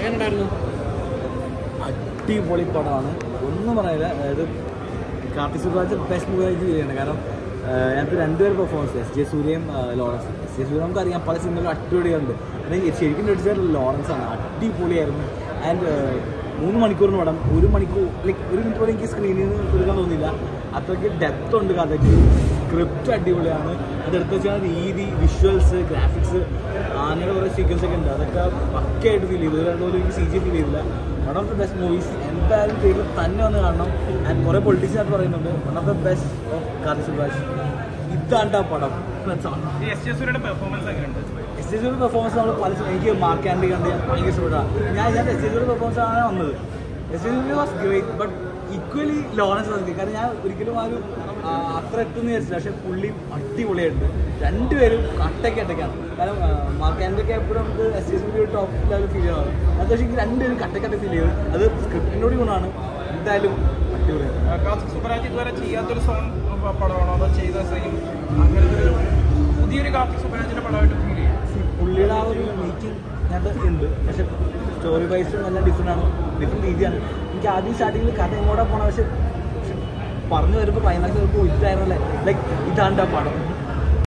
എങ്ങനെയുണ്ടായിരുന്നു അടിപൊളി പടമാണ് ഒന്നും പറയില്ല അതായത് കാർത്തിക് സുബ്രാജ് ബെസ്റ്റ് മൂവി ആയിട്ട് ചെയ്യുന്നത് കാരണം ഞങ്ങൾക്ക് രണ്ടുപേരും പെർഫോമൻസ് എസ് ജെ സൂര്യയും ആ, ലോറൻസ് എസ് ജെ സൂര്യ നമുക്കറിയാം പല സിനിമയിലും അടിപൊളിയുണ്ട് അല്ലെങ്കിൽ ശരിക്കും നടിച്ചത് ലോറൻസ് ആണ് അടിപൊളിയായിരുന്നു ആൻഡ് മൂന്ന് മണിക്കൂറിന് പടം ഒരു മണിക്കൂർ ലൈക്ക് ഒരു മിനിറ്റ് പോലും എനിക്ക് സ്ക്രീനിൽ നിന്ന് എടുക്കാൻ തോന്നിയില്ല അത്രയ്ക്ക് ഡെപ്ത് ഉണ്ട് കഥയ്ക്ക് സ്ക്രിപ്റ്റ് അടിപൊളിയാണ് അതെടുത്ത് വെച്ചാൽ രീതി വിഷ്വൽസ് ഗ്രാഫിക്സ് ആനയുടെ കുറേ സീക്വൻസ് ഒക്കെ ഉണ്ട് അതൊക്കെ പക്കയായിട്ട് ഫീൽ ചെയ്തു രണ്ടുപോലും എനിക്ക് സി ജി ഫീൽ ചെയ്തില്ല one of the best movies എന്തായാലും പേരിൽ തന്നെ വന്ന് കാണണം ആൻഡ് കുറേ പൊളിറ്റീഷ്യനായിട്ട് പറയുന്നുണ്ട് one of the best of Karthi Subhash ഇതാണ്ട് ആ പടം That's all. ഈ എസ് ജെ സൂര്യയുടെ പെർഫോമൻസ് എങ്ങനെയുണ്ട് എസ് ടി സിയുടെ പെർഫോമൻസ് നമ്മൾ പല എനിക്ക് മാർക്ക് ആൻഡി കണ്ട് ഞാൻ ഭയങ്കര ഇഷ്ടപ്പെട്ടതാണ് ഞാൻ ഞാൻ എസ് ടി സിയുടെ പെർഫോമൻസ് ആണ് വന്നത് S T C was great but equally Lawrence was കാരണം ഞാൻ ഒരിക്കലും ആ ഒരു ആ, അത്ര എത്തുന്ന വിചാരിച്ചില്ല പക്ഷേ പുള്ളി അടിപൊളിയായിട്ടുണ്ട് രണ്ടുപേരും കട്ടയ്ക്ക് അട്ടയ്ക്കാണ് കാരണം മാർക്ക് ആൻഡി ഒക്കെ എപ്പോഴും നമുക്ക് എസ് ടി സിയുടെ ടോപ്പ് ലെവൽ ഫീൽ ചെയ്യണം അത്യാവശ്യം എനിക്ക് രണ്ടുപേരും കട്ടക്കട്ട ഫീൽ ചെയ്തു അത് സ്ക്രിപ്റ്റിനോട് ഗുണമാണ് എന്തായാലും അടിപൊളിയാണ് കാർത്തിക് സുബ്രാജ് ഇതുവരെ ചെയ്യാത്തൊരു സോൺ പടമാണോ അതോ ചെയ്ത സെയിം അങ്ങനത്തെ ഒരു പുതിയൊരു കാർത്തിക് സുബ്രാജിന്റെ പടമായിട്ട് ഫീൽ ചെയ്യും പുള്ളിയുടെ ആ ഒരു മേക്കിംഗ് അതിനകത്ത് ഉണ്ട് പക്ഷെ സ്റ്റോറി വൈസ് എല്ലാം ഡിഫറെൻ്റ് ആണ് ഡിഫറെൻറ്റ് രീതിയാണ് എനിക്ക് ആദ്യം സ്റ്റാർട്ടിങ്ങിൽ കഥ എങ്ങോട്ടാ പോകണം പക്ഷെ പക്ഷെ പറഞ്ഞു വരുമ്പോൾ ക്ലൈമാക്സ് വരുമ്പോൾ ഇതായിരുന്നല്ലേ ലൈക്ക് ഇതാണ്ട് ആ പടം